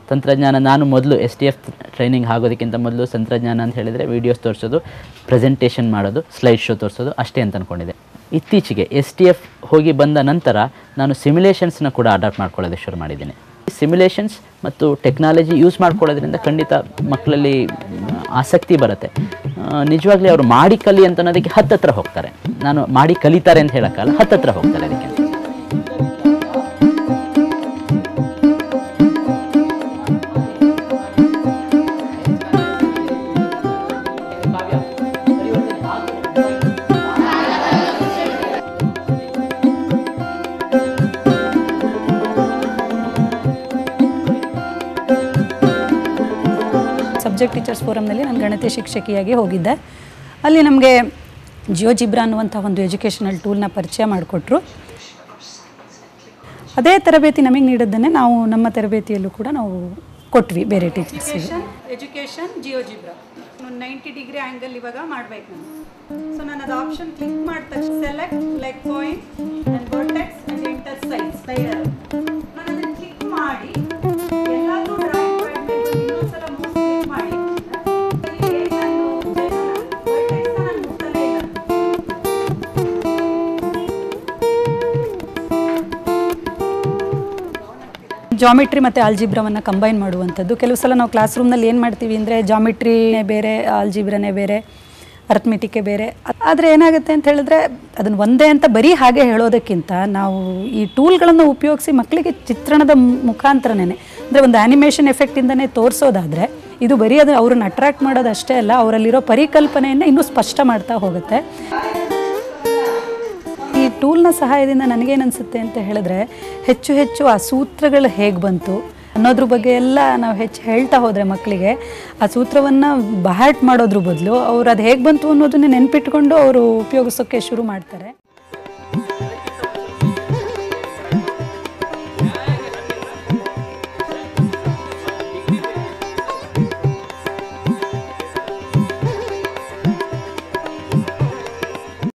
ತಂತ್ರಜ್ಞಾನ ನಾನು ಮೊದಲು ಎಸ್ ಟಿ ಎಫ್ ಟ್ರೈನಿಂಗ್ ಆಗೋದಕ್ಕಿಂತ ಮೊದಲು ತಂತ್ರಜ್ಞಾನ ಅಂತ ಹೇಳಿದರೆ ವೀಡಿಯೋಸ್ ತೋರಿಸೋದು ಪ್ರೆಸೆಂಟೇಷನ್ ಮಾಡೋದು ಸ್ಲೈಡ್ ಶೋ ತೋರಿಸೋದು ಅಷ್ಟೇ ಅಂತ ಅಂದ್ಕೊಂಡಿದ್ದೆ ಇತ್ತೀಚೆಗೆ ಎಸ್ ಟಿ ಎಫ್ ಹೋಗಿ ಬಂದ ನಂತರ ನಾನು ಸಿಮ್ಯುಲೇಷನ್ಸ್ನ ಕೂಡ ಅಡಾಪ್ಟ್ ಮಾಡ್ಕೊಳ್ಳೋದಕ್ಕೆ ಶುರು ಮಾಡಿದ್ದೀನಿ ಸಿಮ್ಯುಲೇಷನ್ಸ್ ಮತ್ತು ಟೆಕ್ನಾಲಜಿ ಯೂಸ್ ಮಾಡ್ಕೊಳ್ಳೋದ್ರಿಂದ ಖಂಡಿತ ಮಕ್ಕಳಲ್ಲಿ ಮ್, ಆಸಕ್ತಿ ಬರುತ್ತೆ ನಿಜವಾಗ್ಲೂ ಅವರು ಮಾಡಿ ಕಲಿ ಅಂತ ಅನ್ನೋದಕ್ಕೆ ಹತ್ತತ್ರ ಹೋಗ್ತಾರೆ ನಾನು ಮಾಡಿ ಕಲಿತಾರೆ ಅಂತ ಹೇಳೋಕ್ಕಲ್ಲ ಹತ್ತತ್ರ ಹೋಗ್ತಾರೆ ಅದಕ್ಕೆ ಸಬ್ಜೆಕ್ಟ್ ಟೀಚರ್ಸ್ ಫೋರಮ್ನಲ್ಲಿ ನಾನು ಗಣಿತ ಶಿಕ್ಷಕಿಯಾಗಿ ಹೋಗಿದ್ದೆ ಅಲ್ಲಿ ನಮಗೆ ಜಿಯೋ ಜಿಬ್ರಾ ಅನ್ನುವಂಥ ಒಂದು ಎಜುಕೇಷನಲ್ ಟೂಲ್ನ ಪರಿಚಯ ಮಾಡಿಕೊಟ್ರು ಅದೇ ತರಬೇತಿ ನಮಗೆ ನೀಡಿದ್ದನ್ನೇ ನಾವು ನಮ್ಮ ತರಬೇತಿಯಲ್ಲೂ ಕೂಡ ನಾವು ಕೊಟ್ವಿ ಬೇರೆ ಟೀಚರ್ಸಿಗೆ education GeoGebra ninety degree angle ಇವಾಗ ಮಾಡ್ಬೇಕು ನಾನು ಸೊ ನಾನು ಅದು ಆಪ್ಷನ್ ಕ್ಲಿಕ್ ಮಾಡಿದ ತಕ್ಷಣ select like point and vertex and intersect slider ನಾನು ಅದನ್ನು ಕ್ಲಿಕ್ ಮಾಡಿ ಎಲ್ಲಾದರೂ ಡ್ರಾಯಿಂಗ್ ಪ್ಯಾಡ್ ಮೇಲೆ ಬಂದು ಇನ್ನೊಂದ್ಸಲ ಮೌಸ್ ಕ್ಲಿಕ್ ಮಾಡಿ ಅಲ್ಲಿ ಹೇಗೆ ನಾನು ವರ್ಟೆಕ್ಸ್ನ ನಾನು ಮುಟ್ಟಲೇ ಇಲ್ಲ ಜಾಮಿಟ್ರಿ ಮತ್ತು ಆಲ್ಜಿಬ್ರವನ್ನು ಕಂಬೈನ್ ಮಾಡುವಂಥದ್ದು ಕೆಲವು ಸಲ ನಾವು ಕ್ಲಾಸ್ ರೂಮ್ನಲ್ಲಿ ಏನು ಮಾಡ್ತೀವಿ ಅಂದರೆ ಜಾಮಿಟ್ರಿನೇ ಬೇರೆ ಆಲ್ಜಿಬ್ರನೇ ಬೇರೆ ಅರ್ಥಮೆಟಿಕ್ಕೆ ಬೇರೆ ಆದರೆ ಏನಾಗುತ್ತೆ ಅಂತ ಹೇಳಿದ್ರೆ ಅದನ್ನು ಒಂದೇ ಅಂತ ಬರೀ ಹಾಗೆ ಹೇಳೋದಕ್ಕಿಂತ ನಾವು ಈ ಟೂಲ್ಗಳನ್ನು ಉಪಯೋಗಿಸಿ ಮಕ್ಕಳಿಗೆ ಚಿತ್ರಣದ ಮುಖಾಂತರನೇ ಅಂದರೆ ಒಂದು ಆ್ಯನಿಮೇಷನ್ ಎಫೆಕ್ಟಿಂದನೇ ತೋರಿಸೋದಾದರೆ ಇದು ಬರೀ ಅದು ಅವ್ರನ್ನ ಅಟ್ರಾಕ್ಟ್ ಮಾಡೋದು ಅಷ್ಟೇ ಅಲ್ಲ ಅವರಲ್ಲಿರೋ ಪರಿಕಲ್ಪನೆಯನ್ನು ಇನ್ನೂ ಸ್ಪಷ್ಟ ಮಾಡ್ತಾ ಹೋಗುತ್ತೆ ಈ ಟೂಲ್ನ ಸಹಾಯದಿಂದ ನನಗೇನು ಅನಿಸುತ್ತೆ ಅಂತ ಹೇಳಿದ್ರೆ ಹೆಚ್ಚು ಹೆಚ್ಚು ಆ ಸೂತ್ರಗಳು ಹೇಗೆ ಬಂತು ಅನ್ನೋದ್ರ ಬಗ್ಗೆ ಎಲ್ಲ ನಾವು ಹೆಚ್ಚು ಹೇಳ್ತಾ ಹೋದರೆ ಮಕ್ಕಳಿಗೆ ಆ ಸೂತ್ರವನ್ನು ಬಹಾಟ್ ಮಾಡೋದ್ರ ಬದಲು ಅವ್ರು ಅದು ಹೇಗೆ ಬಂತು ಅನ್ನೋದನ್ನ ನೆನ್ಪಿಟ್ಕೊಂಡು ಅವರು ಉಪಯೋಗಿಸೋಕ್ಕೆ ಶುರು ಮಾಡ್ತಾರೆ